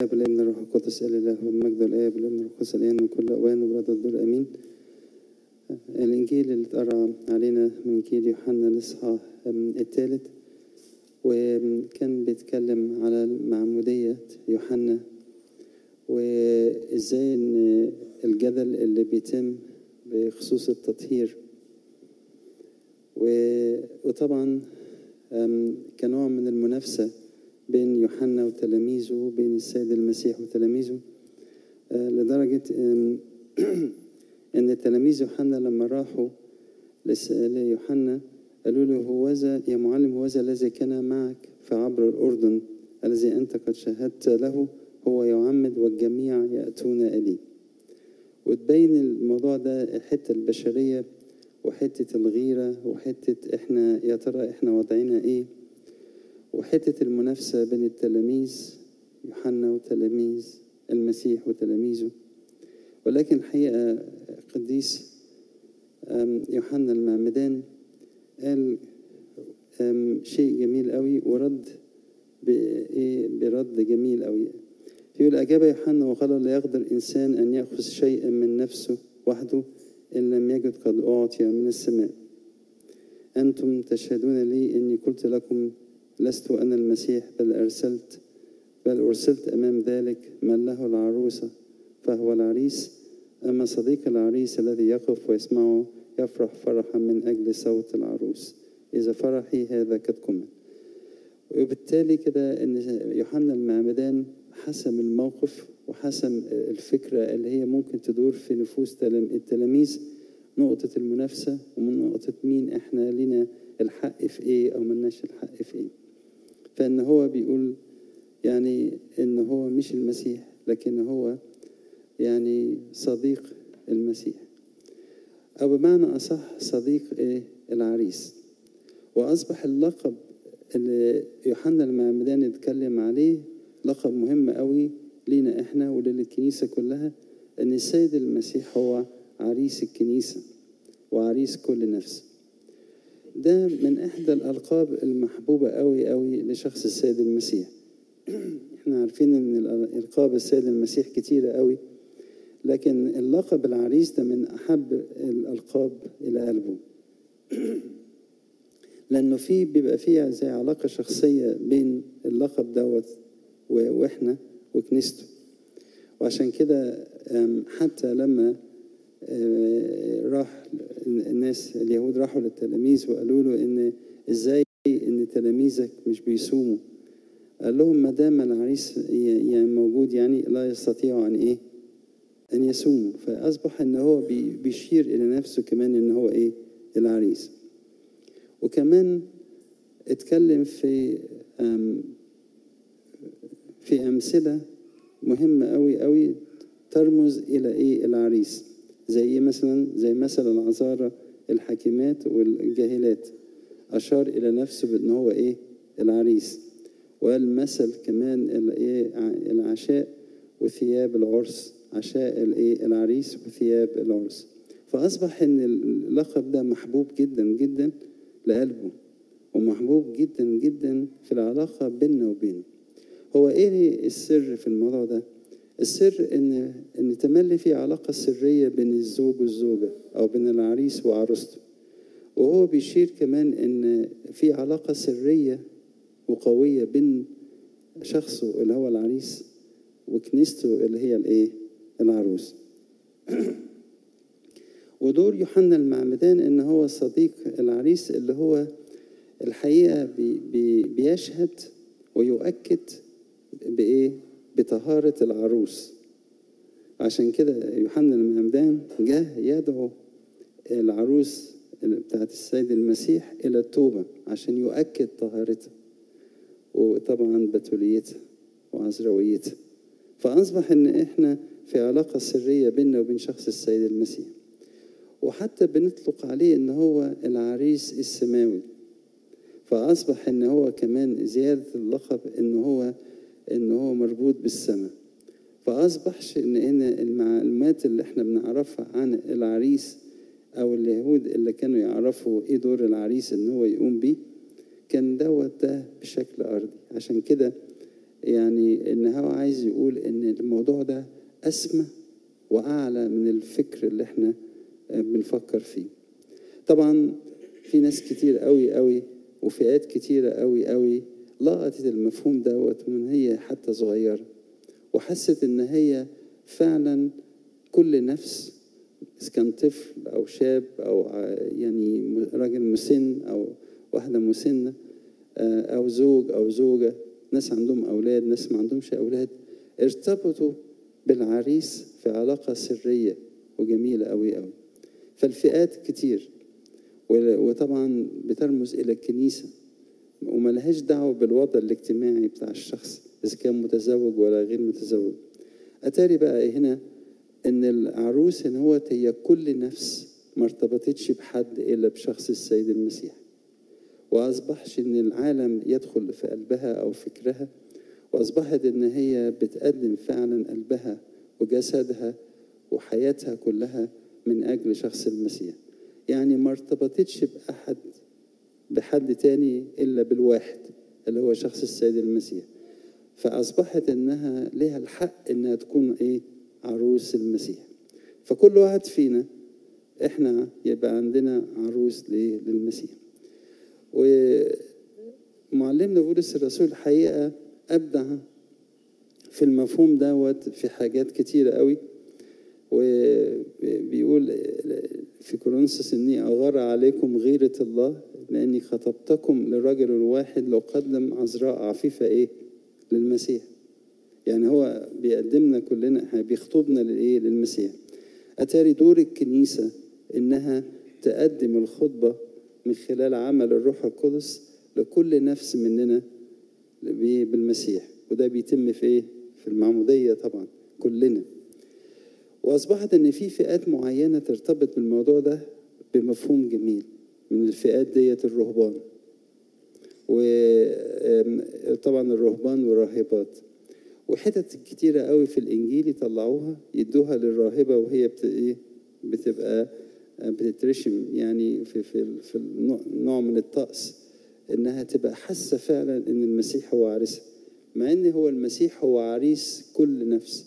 الاب والابن والروح القدس الاله والمجد والاب والابن والروح القدس الان وكل اوان وبرد الدور امين الانجيل اللي اتقرا علينا من انجيل يوحنا الاصحاح الثالث وكان بيتكلم على معمودية يوحنا وازاي ان الجدل اللي بيتم بخصوص التطهير وطبعا كنوع من المنافسة بين يوحنا وتلاميذه وبين السيد المسيح وتلاميذه لدرجة ان تلاميذ يوحنا لما راحوا ليوحنا قالوا له هوذا يا معلم هوذا الذي كان معك في عبر الأردن الذي أنت قد شاهدت له هو يعمد والجميع يأتون إليه وتبين الموضوع ده حتة البشرية وحتة الغيرة وحتة إحنا يا ترى إحنا وضعنا إيه وحتة المنافسة بين التلاميذ يوحنا وتلاميذ المسيح وتلاميذه ولكن الحقيقة قديس يوحنا المعمدان قال شيء جميل قوي ورد برد جميل قوي يقول أجاب يوحنا وقال لا يقدر إنسان أن يأخذ شيئا من نفسه وحده إن لم يجد قد أعطي من السماء أنتم تشهدون لي إني قلت لكم لست أنا المسيح بل أرسلت بل أرسلت أمام ذلك من له العروسة فهو العريس أما صديق العريس الذي يقف ويسمعه يفرح فرحا من أجل صوت العروس إذا فرحي هذا قد كمل وبالتالي كده إن يوحنا المعمدان حسم الموقف وحسم الفكرة اللي هي ممكن تدور في نفوس التلاميذ نقطة المنافسة ومن نقطة مين إحنا لنا الحق في إيه أو ملناش الحق في إيه فإن هو بيقول يعني إن هو مش المسيح لكن هو يعني صديق المسيح أو بمعنى أصح صديق إيه العريس وأصبح اللقب اللي يوحنا المعمدان اتكلم عليه لقب مهم قوي لينا إحنا وللكنيسة كلها إن السيد المسيح هو عريس الكنيسة وعريس كل نفس ده من إحدى الألقاب المحبوبة قوي قوي لشخص السيد المسيح إحنا عارفين إن ألقاب السيد المسيح كتيرة قوي لكن اللقب العريس ده من أحب الألقاب إلى قلبه لأنه في بيبقى فيها زي علاقة شخصية بين اللقب دوت وإحنا وكنيسته وعشان كده حتى لما راح الناس اليهود راحوا للتلاميذ وقالوا له إن إزاي إن تلاميذك مش بيصوموا قال لهم ما دام العريس يعني موجود يعني لا يستطيع أن إيه أن يصوموا فأصبح أن هو بيشير إلى نفسه كمان أن هو إيه العريس وكمان اتكلم في في أمثلة مهمة أوي أوي ترمز إلى إيه العريس زي مثلا زي مثل العذارى الحكيمات والجاهلات أشار إلى نفسه بأن هو إيه العريس وقال مثل كمان الإيه العشاء وثياب العرس عشاء الايه العريس وثياب العرس فاصبح ان اللقب ده محبوب جدا جدا لقلبه ومحبوب جدا جدا في العلاقه بيننا وبينه هو ايه السر في الموضوع ده السر ان ان تملي في علاقه سريه بين الزوج والزوجه او بين العريس وعروسته وهو بيشير كمان ان في علاقه سريه وقويه بين شخصه اللي هو العريس وكنيسته اللي هي الايه العروس ودور يوحنا المعمدان ان هو صديق العريس اللي هو الحقيقه بي بي بيشهد ويؤكد بايه بطهاره العروس عشان كده يوحنا المعمدان جه يدعو العروس بتاعت السيد المسيح الى التوبه عشان يؤكد طهارتها وطبعا بتوليتها وعذراويتها فأصبح إن إحنا في علاقة سرية بيننا وبين شخص السيد المسيح وحتى بنطلق عليه إن هو العريس السماوي فأصبح إن هو كمان زيادة اللقب إن هو إن هو مربوط بالسماء فأصبحش إن إن المعلومات اللي إحنا بنعرفها عن العريس أو اليهود اللي كانوا يعرفوا إيه دور العريس إن هو يقوم بيه كان دوت ده بشكل أرضي عشان كده يعني ان هو عايز يقول ان الموضوع ده اسمى واعلى من الفكر اللي احنا بنفكر فيه طبعا في ناس كتير قوي قوي وفئات كتيرة قوي قوي لقطت المفهوم دوت من هي حتى صغيرة وحست ان هي فعلا كل نفس إذا كان طفل أو شاب أو يعني راجل مسن أو واحدة مسنة أو زوج أو زوجة ناس عندهم أولاد ناس ما عندهمش أولاد ارتبطوا بالعريس في علاقة سرية وجميلة أوي أوي فالفئات كتير وطبعا بترمز إلى الكنيسة وملهاش دعوة بالوضع الاجتماعي بتاع الشخص إذا كان متزوج ولا غير متزوج أتاري بقى هنا ان العروس ان هو هي كل نفس ما ارتبطتش بحد الا بشخص السيد المسيح واصبحش ان العالم يدخل في قلبها او فكرها واصبحت ان هي بتقدم فعلا قلبها وجسدها وحياتها كلها من اجل شخص المسيح يعني ما ارتبطتش باحد بحد تاني الا بالواحد اللي هو شخص السيد المسيح فاصبحت انها لها الحق انها تكون ايه عروس المسيح فكل واحد فينا احنا يبقى عندنا عروس للمسيح ومعلمنا بولس الرسول الحقيقة أبدع في المفهوم دوت في حاجات كتيرة قوي وبيقول في كورنثوس إني أغار عليكم غيرة الله لأني خطبتكم للرجل الواحد لو قدم عذراء عفيفة إيه للمسيح يعني هو بيقدمنا كلنا بيخطبنا للايه للمسيح اتاري دور الكنيسه انها تقدم الخطبه من خلال عمل الروح القدس لكل نفس مننا بالمسيح وده بيتم في ايه في المعموديه طبعا كلنا واصبحت ان في فئات معينه ترتبط بالموضوع ده بمفهوم جميل من الفئات ديت الرهبان وطبعا الرهبان والراهبات وحتت كتيرة قوي في الإنجيل يطلعوها يدوها للراهبة وهي بت... إيه بتبقى بتترشم يعني في في في نوع من الطقس إنها تبقى حاسة فعلا إن المسيح هو عريسها مع إن هو المسيح هو عريس كل نفس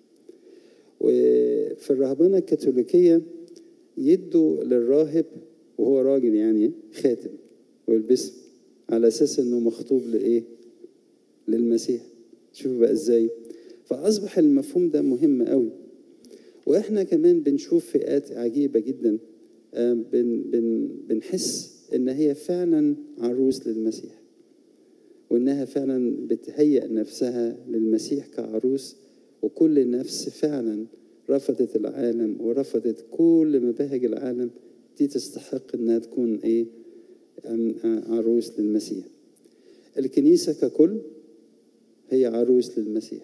وفي الرهبنة الكاثوليكية يدوا للراهب وهو راجل يعني خاتم ويلبسه على أساس إنه مخطوب لإيه؟ للمسيح شوفوا بقى ازاي فاصبح المفهوم ده مهم قوي واحنا كمان بنشوف فئات عجيبه جدا بن بن بنحس ان هي فعلا عروس للمسيح وانها فعلا بتهيئ نفسها للمسيح كعروس وكل نفس فعلا رفضت العالم ورفضت كل مباهج العالم دي تستحق انها تكون ايه عروس للمسيح الكنيسه ككل هي عروس للمسيح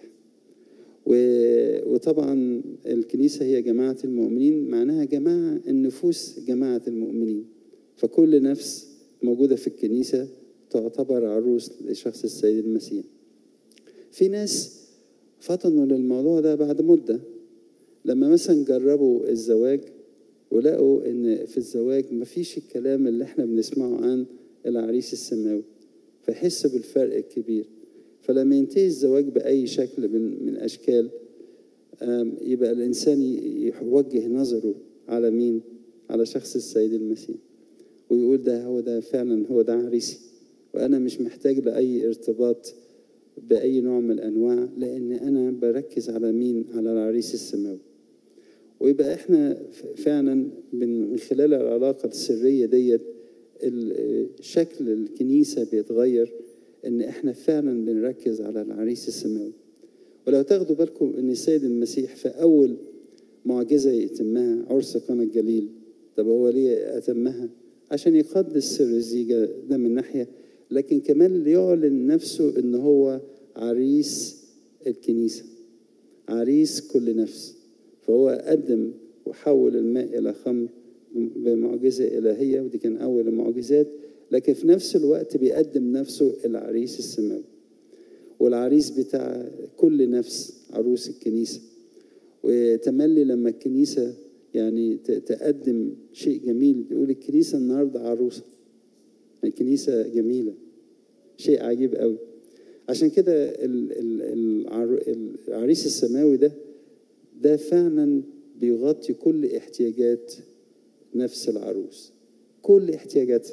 وطبعا الكنيسة هي جماعة المؤمنين معناها جماعة النفوس جماعة المؤمنين فكل نفس موجودة في الكنيسة تعتبر عروس لشخص السيد المسيح في ناس فطنوا للموضوع ده بعد مدة لما مثلا جربوا الزواج ولقوا ان في الزواج مفيش الكلام اللي احنا بنسمعه عن العريس السماوي فحسوا بالفرق الكبير فلما ينتهي الزواج بأي شكل من, من الأشكال يبقى الإنسان يوجه نظره على مين؟ على شخص السيد المسيح ويقول ده هو ده فعلا هو ده عريسي وأنا مش محتاج لأي ارتباط بأي نوع من الأنواع لأن أنا بركز على مين؟ على العريس السماوي ويبقى احنا فعلا من خلال العلاقة السرية ديت شكل الكنيسة بيتغير ان احنا فعلا بنركز على العريس السماوي ولو تاخدوا بالكم ان السيد المسيح في اول معجزه يتمها عرس قنا الجليل طب هو ليه اتمها عشان يقدس سر الزيجه ده من ناحيه لكن كمان ليعلن نفسه ان هو عريس الكنيسه عريس كل نفس فهو قدم وحول الماء الى خمر بمعجزه الهيه ودي كان اول المعجزات لكن في نفس الوقت بيقدم نفسه العريس السماوي والعريس بتاع كل نفس عروس الكنيسة وتملي لما الكنيسة يعني تقدم شيء جميل بيقول الكنيسة النهاردة عروسة الكنيسة جميلة شيء عجيب قوي عشان كده ال- ال- العر- العريس السماوي ده ده فعلا بيغطي كل احتياجات نفس العروس كل احتياجاتها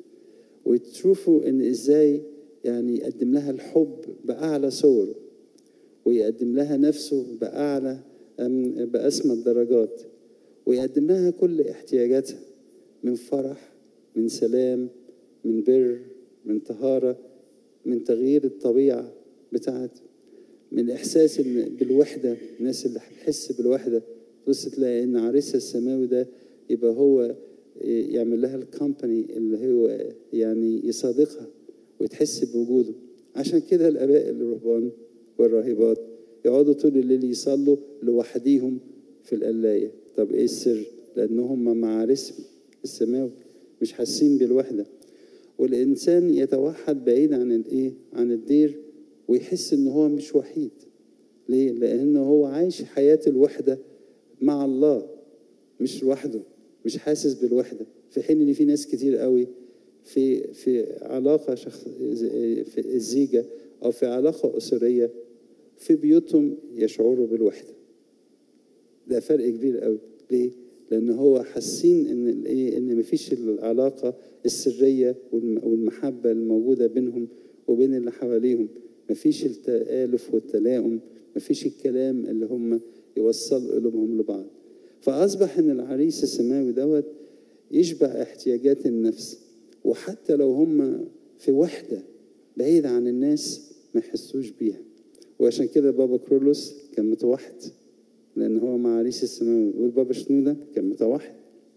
وتشوفوا ان ازاي يعني يقدم لها الحب باعلى صوره ويقدم لها نفسه باعلى أم- باسمى الدرجات ويقدم لها كل احتياجاتها من فرح من سلام من بر من طهاره من تغيير الطبيعه بتاعته من احساس إن بالوحده الناس اللي بتحس بالوحده بص تلاقي ان عريسها السماوي ده يبقى هو يعمل لها الكومباني اللي هو يعني يصادقها وتحس بوجوده عشان كده الاباء الرهبان والراهبات يقعدوا طول الليل يصلوا لوحديهم في القلايه طب ايه السر لان هم مع عريسهم السماوي مش حاسين بالوحده والانسان يتوحد بعيد عن الايه عن الدير ويحس ان هو مش وحيد ليه لان هو عايش حياه الوحده مع الله مش لوحده مش حاسس بالوحده في حين ان في ناس كتير قوي في في علاقه شخص في الزيجه او في علاقه اسريه في بيوتهم يشعروا بالوحده ده فرق كبير قوي ليه لان هو حاسين ان الايه ان مفيش العلاقه السريه والم- والمحبه الموجوده بينهم وبين اللي حواليهم مفيش التآلف والتلاؤم مفيش الكلام اللي هم يوصل قلوبهم لبعض فأصبح إن العريس السماوي دوت يشبع احتياجات النفس وحتى لو هم في وحدة بعيد عن الناس ما يحسوش بيها وعشان كده بابا كرولوس كان متوحد لأن هو مع عريس السماوي والبابا شنودة كان متوحد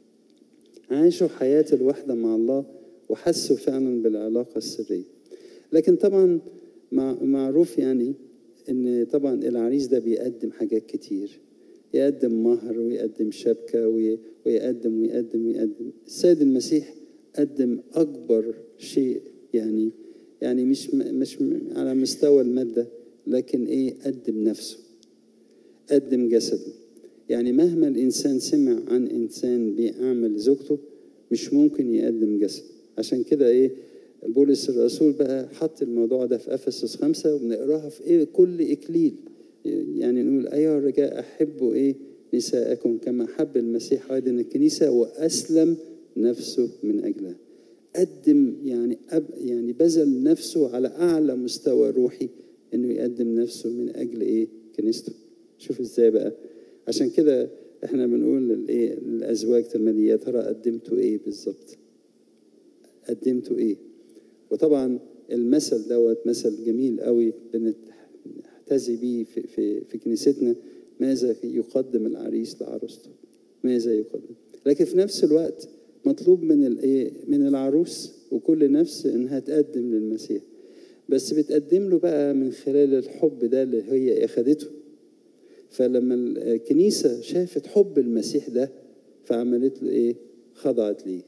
عاشوا حياة الوحدة مع الله وحسوا فعلا بالعلاقة السرية لكن طبعا مع معروف يعني ان طبعا العريس ده بيقدم حاجات كتير يقدم مهر ويقدم شبكة وي- ويقدم ويقدم ويقدم السيد المسيح قدم أكبر شيء يعني يعني مش م- مش م- على مستوى المادة لكن إيه قدم نفسه قدم جسده يعني مهما الإنسان سمع عن إنسان بيعمل زوجته مش ممكن يقدم جسده عشان كده إيه بولس الرسول بقى حط الموضوع ده في أفسس خمسة وبنقراها في إيه كل إكليل يعني نقول أيها الرجال أحبوا إيه نساءكم كما حب المسيح أيضا الكنيسة وأسلم نفسه من أجلها قدم يعني أب يعني بذل نفسه على أعلى مستوى روحي إنه يقدم نفسه من أجل إيه كنيسته شوف إزاي بقى عشان كده إحنا بنقول للإيه للأزواج تلميذ يا ترى قدمتوا إيه بالظبط قدمتوا إيه وطبعا المثل دوت مثل جميل قوي بنحتذي بيه في, في, في كنيستنا ماذا يقدم العريس لعروسته ماذا يقدم لكن في نفس الوقت مطلوب من الايه من العروس وكل نفس انها تقدم للمسيح بس بتقدم له بقى من خلال الحب ده اللي هي اخدته فلما الكنيسه شافت حب المسيح ده فعملت له ايه خضعت ليه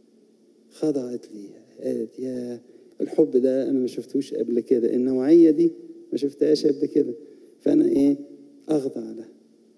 خضعت ليه قالت يا الحب ده انا ما شفتوش قبل كده النوعيه دي ما شفتهاش قبل كده فانا ايه اخضع لها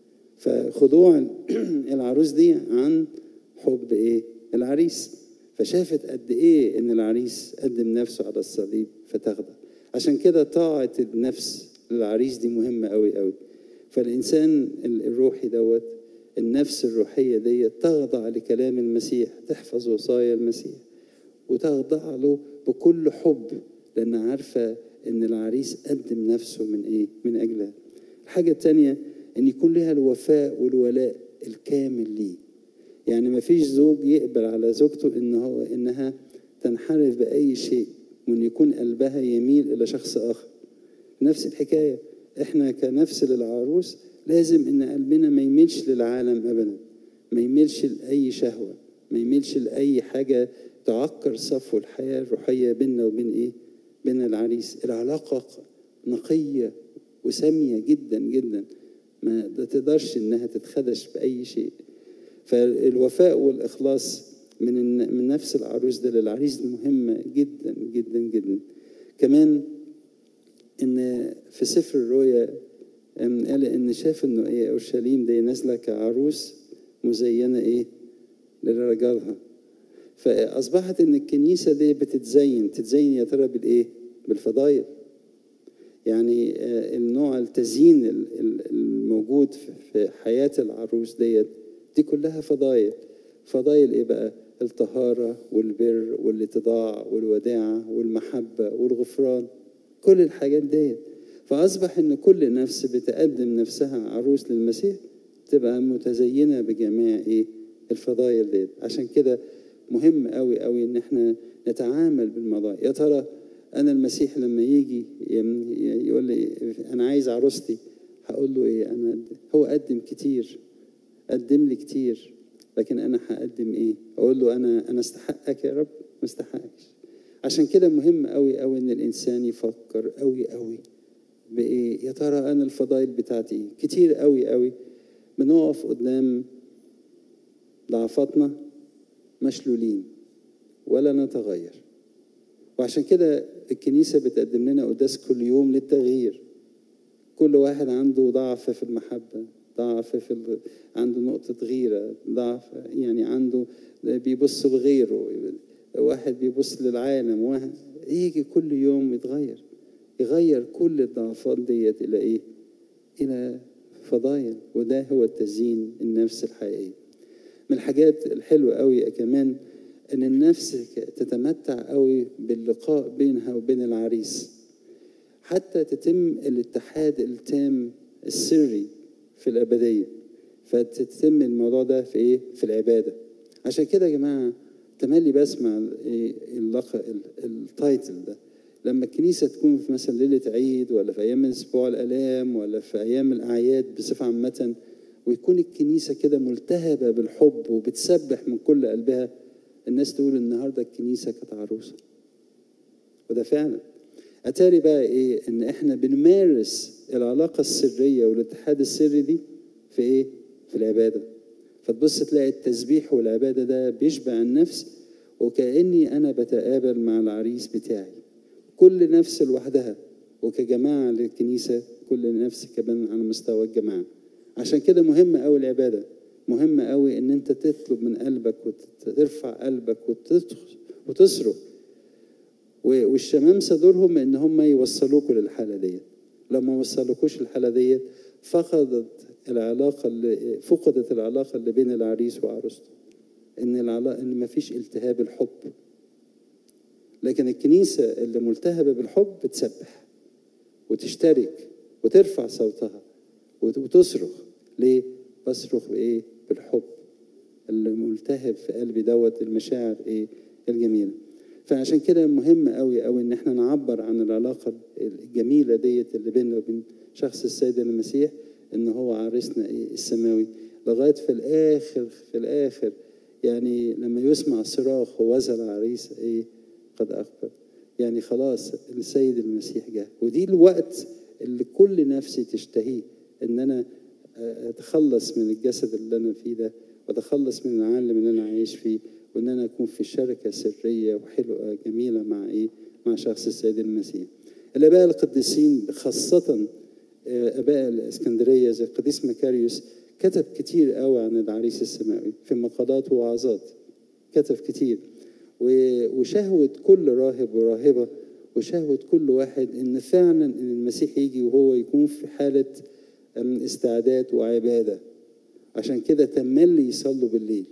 فخضوع العروس دي عن حب ايه العريس فشافت قد ايه ان العريس قدم نفسه على الصليب فتخضع عشان كده طاعه النفس للعريس دي مهمه قوي قوي فالانسان الروحي دوت النفس الروحيه دي تخضع لكلام المسيح تحفظ وصايا المسيح وتخضع له بكل حب لان عارفه ان العريس قدم نفسه من ايه من اجلها الحاجه الثانيه ان يكون لها الوفاء والولاء الكامل ليه يعني ما فيش زوج يقبل على زوجته ان هو انها تنحرف باي شيء وان يكون قلبها يميل الى شخص اخر نفس الحكايه احنا كنفس للعروس لازم ان قلبنا ما يميلش للعالم ابدا ما يميلش لاي شهوه ما يميلش لاي حاجه تعكر صفو الحياه الروحيه بيننا وبين ايه بين العريس العلاقه نقيه وساميه جدا جدا ما تقدرش انها تتخدش باي شيء فالوفاء والاخلاص من من نفس العروس ده للعريس مهمه جدا جدا جدا كمان ان في سفر الرؤيا قال ان شاف انه ايه اورشليم دي نازله كعروس مزينه ايه لرجالها فاصبحت ان الكنيسه دي بتتزين تتزين يا ترى بالايه بالفضايل يعني آه، النوع التزيين ال- ال- الموجود في- في حياة العروس ديت دي كلها فضايل فضايل ايه بقى الطهارة والبر والاتضاع والوداعة والمحبة والغفران كل الحاجات ديت فأصبح إن كل نفس بتقدم نفسها عروس للمسيح تبقى متزينة بجميع إيه الفضائل ديت عشان كده مهم قوي قوي إن إحنا نتعامل بالموضوع يا ترى أنا المسيح لما يجي يم- يقول لي أنا عايز عروستي هقول له إيه أنا هو قدم كتير قدم لي كتير لكن انا هقدم ايه اقول له انا انا استحقك يا رب ما استحقكش عشان كده مهم قوي قوي ان الانسان يفكر قوي قوي بايه يا ترى انا الفضائل بتاعتي ايه كتير قوي قوي بنقف قدام ضعفاتنا مشلولين ولا نتغير وعشان كده الكنيسه بتقدم لنا قداس كل يوم للتغيير كل واحد عنده ضعف في المحبة ضعف في ال... عنده نقطة غيرة ضعف يعني عنده بيبص لغيره واحد بيبص للعالم واحد يجي كل يوم يتغير يغير كل الضعفات ديت إلى إيه؟ إلى فضايل وده هو التزيين النفس الحقيقي من الحاجات الحلوة قوي كمان إن النفس تتمتع قوي باللقاء بينها وبين العريس حتى تتم الاتحاد التام السري في الأبدية فتتم الموضوع ده في إيه؟ في العبادة عشان كده يا جماعة تملي بسمع ال- إيه اللق... ال- التايتل ده لما الكنيسة تكون في مثلا ليلة عيد ولا في أيام أسبوع الآلام ولا في أيام الأعياد بصفة عامة ويكون الكنيسة كده ملتهبة بالحب وبتسبح من كل قلبها الناس تقول النهاردة الكنيسة كانت عروسة وده فعلا اتاري بقى ايه ان احنا بنمارس العلاقه السريه والاتحاد السري دي في ايه في العباده فتبص تلاقي التسبيح والعباده ده بيشبع النفس وكاني انا بتقابل مع العريس بتاعي كل نفس لوحدها وكجماعه للكنيسه كل نفس كمان على مستوى الجماعه عشان كده مهم قوي العباده مهم قوي ان انت تطلب من قلبك وترفع قلبك وتدخل- وتصرخ و- والشمامسه دورهم ان هم يوصلوكوا للحاله ديت لو ما وصلوكوش الحاله ديت فقدت العلاقه اللي فقدت العلاقه اللي بين العريس وعروسته ان العلاقه ان ما فيش التهاب الحب لكن الكنيسه اللي ملتهبه بالحب بتسبح وتشترك وترفع صوتها وت- وتصرخ ليه بصرخ بايه بالحب اللي ملتهب في قلبي دوت المشاعر ايه الجميله فعشان كده مهم قوي قوي ان احنا نعبر عن العلاقه الجميله ديت اللي بيننا وبين شخص السيد المسيح ان هو عريسنا ايه السماوي لغايه في الاخر في الاخر يعني لما يسمع صراخ ووزع العريس ايه قد اقبل يعني خلاص السيد المسيح جه ودي الوقت اللي كل نفسي تشتهيه ان انا اتخلص من الجسد اللي انا فيه ده واتخلص من العالم اللي انا عايش فيه وان انا اكون في شركه سريه وحلوه جميله مع ايه مع شخص السيد المسيح الاباء القديسين خاصه آه، اباء الاسكندريه زي القديس مكاريوس كتب كتير قوي عن العريس السماوي في مقالات ووعظات كتب كتير و- وشهوة كل راهب وراهبة وشهوة كل واحد إن فعلا إن المسيح يجي وهو يكون في حالة أم، استعداد وعبادة عشان كده تملي يصلوا بالليل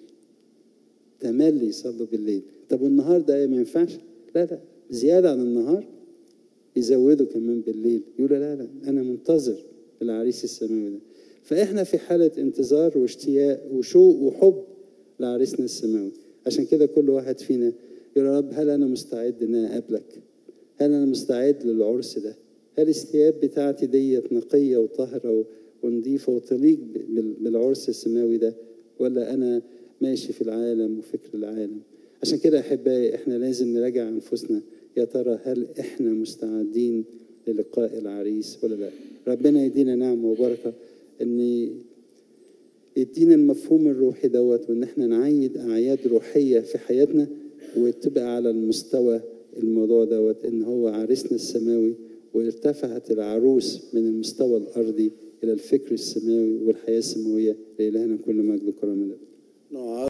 تملي يصلوا بالليل طب والنهار ده إيه ما ينفعش لا لا زيادة عن النهار يزودوا كمان بالليل يقولوا لا لا أنا منتظر العريس السماوي ده فإحنا في حالة انتظار واشتياق وشوق وحب لعريسنا السماوي عشان كده كل واحد فينا يقول يا رب هل أنا مستعد إن أنا أقابلك هل أنا مستعد للعرس ده هل الثياب بتاعتي ديت نقية وطاهرة و- ونظيفة وتليق ب- بال- بالعرس السماوي ده ولا أنا ماشي في العالم وفكر العالم عشان كده أحبائي إحنا لازم نراجع أنفسنا يا ترى هل إحنا مستعدين للقاء العريس ولا لا ربنا يدينا نعمة وبركة إن يدينا المفهوم الروحي دوت وان احنا نعيد اعياد روحيه في حياتنا وتبقى على المستوى الموضوع دوت ان هو عريسنا السماوي وارتفعت العروس من المستوى الارضي الى الفكر السماوي والحياه السماويه لالهنا كل مجد وكرم الابد نعم